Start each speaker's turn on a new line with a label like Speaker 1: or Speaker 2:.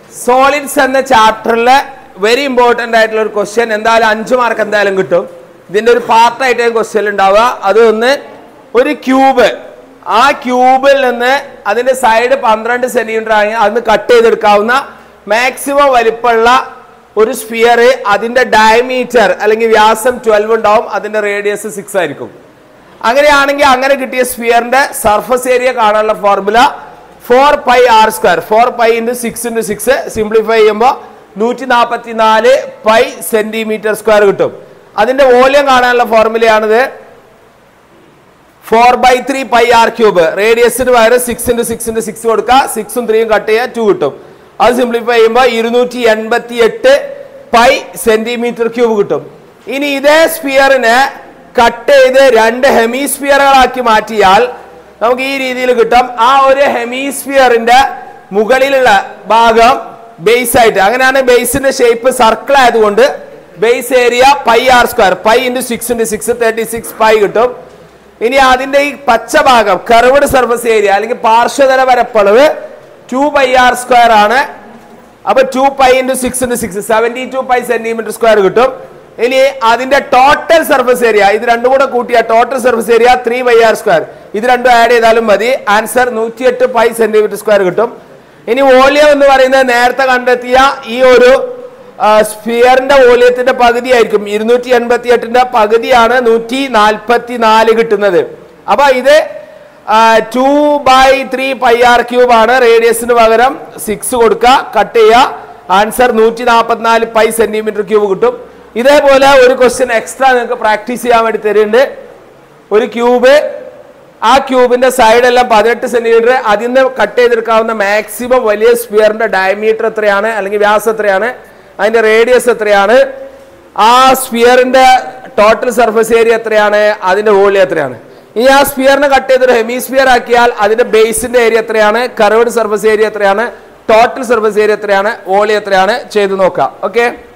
Speaker 1: solids എന്ന ചാപ്റ്ററിലെ very important ആയിട്ടുള്ള ഒരു ക്വസ്റ്റ്യൻ എന്തായാലും അഞ്ച് മാർക്ക് എന്തായാലും കിട്ടും ഇതിൻ്റെ ഒരു പാർട്ടായിട്ട് ക്വസ്റ്റ്യൻ ഉണ്ടാവുക അത് ഒന്ന് ഒരു ക്യൂബ് ആ ക്യൂബിൽ നിന്ന് അതിൻ്റെ സൈഡ് പന്ത്രണ്ട് സെന്റിമീറ്റർ ആണെങ്കിൽ അതിന് കട്ട് ചെയ്തെടുക്കാവുന്ന മാക്സിമം വലിപ്പമുള്ള ഒരു സ്ഫിയർ അതിൻ്റെ ഡയമീറ്റർ അല്ലെങ്കിൽ വ്യാസം ട്വൽവ് ഉണ്ടാവും അതിൻ്റെ റേഡിയസ് സിക്സ് ആയിരിക്കും അങ്ങനെയാണെങ്കിൽ അങ്ങനെ കിട്ടിയ സ്ഫിയറിന്റെ സർഫസ് ഏരിയ കാണാനുള്ള formula four pi r square four pi into six into six simplify ചെയ്യുമ്പോൾ നൂറ്റി നാൽപ്പത്തി നാല് പൈ സെന്റിമീറ്റർ സ്ക്വയർ കിട്ടും അതിന്റെ വോളിയം കാണാനുള്ള ഫോർമുലയാണിത് four by three pi r cube റേഡിയസിന് പകരം six into six into six കൊടുക്കുക സിക്സും ത്രീയും കട്ട് ചെയ്യുക ടു കിട്ടും അത് സിംപ്ലിഫൈ ചെയ്യുമ്പോൾ ഇരുന്നൂറ്റി എൺപത്തി എട്ട് പൈ സെന്റിമീറ്റർ ക്യൂബ് കിട്ടും ഇനി ഇതേ സ്ഫിയറിനെ കട്ട് ചെയ്ത് രണ്ട് ഹെമിസ്ഫിയറുകളാക്കി മാറ്റിയാൽ നമുക്ക് ഈ രീതിയിൽ കിട്ടും ആ ഒരു ഹെമിസ്ഫിയറിന്റെ മുകളിലുള്ള ഭാഗം ബേസ് ആയിട്ട് അങ്ങനെയാണ് ബേസിന്റെ ഷേപ്പ് സർക്കിൾ ആയതുകൊണ്ട് base area pi r square pi into six into six thirty six pi കിട്ടും ഇനി അതിന്റെ ഈ പച്ച ഭാഗം കർവ്ഡ് സർഫസ് ഏരിയ അല്ലെങ്കിൽ പാർശ്വതല പരപ്പളവ് ടു പൈ ആർ സ്ക്വയർ ആണ് അപ്പൊ two pi into six into six seventy two pi centimetre square കിട്ടും ഇനി അതിന്റെ ടോട്ടൽ സർഫസ് ഏരിയ ഇത് രണ്ടും കൂടെ കൂട്ടിയ total surface area three pi r square ഇത് രണ്ടും ആഡ് ചെയ്താലും മതി ആൻസർ നൂറ്റിയെട്ട് പൈ സെന്റിമീറ്റർ സ്ക്വയർ കിട്ടും ഇനി വോളിയം എന്ന് പറയുന്നത് നേരത്തെ കണ്ടെത്തിയ ഈ ഒരു സ്ഫിയറിന്റെ വോളിയത്തിന്റെ പകുതി ആയിരിക്കും ഇരുന്നൂറ്റി എൺപത്തി എട്ടിന്റെ പകുതിയാണ് നൂറ്റി നാൽപ്പത്തി നാല് കിട്ടുന്നത് അപ്പൊ ഇത് two by three pi r cube ആണ് റേഡിയസിന് പകരം സിക്സ് കൊടുക്കുക കട്ട് ചെയ്യുക ആൻസർ നൂറ്റി നാൽപ്പത്തിനാല് പൈ സെന്റിമീറ്റർ ക്യൂബ് കിട്ടും ഇതേപോലെ ഒരു ക്വസ്റ്റ്യൻ എക്സ്ട്രാ നിങ്ങൾക്ക് പ്രാക്ടീസ് ചെയ്യാൻ വേണ്ടി തരുന്നുണ്ട് ഒരു ക്യൂബ് ആ ക്യൂബിന്റെ സൈഡ് എല്ലാം പതിനെട്ട് സെന്റിമീറ്റർ അതിൽ നിന്ന് കട്ട് ചെയ്തെടുക്കാവുന്ന മാക്സിമം വലിയ സ്പിയറിന്റെ ഡയമീറ്റർ എത്രയാണ് അല്ലെങ്കിൽ വ്യാസം എത്രയാണ് അതിന്റെ റേഡിയസ് എത്രയാണ് ആ സ്പിയറിന്റെ ടോട്ടൽ സർഫസ് ഏരിയ എത്രയാണ് അതിന്റെ വോളിയം എത്രയാണ് ഇനി ആ സ്പിയറിനെ കട്ട് ചെയ്തൊരു ഹെമിസ്ഫിയർ ആക്കിയാൽ അതിന്റെ ബേസിന്റെ ഏരിയ എത്രയാണ് കർവ്ഡ് സർഫസ് ഏരിയ എത്രയാണ് ടോട്ടൽ സർഫസ് ഏരിയ എത്രയാണ് വോളിയം എത്രയാണ് ചെയ്ത് നോക്കാം ഓക്കെ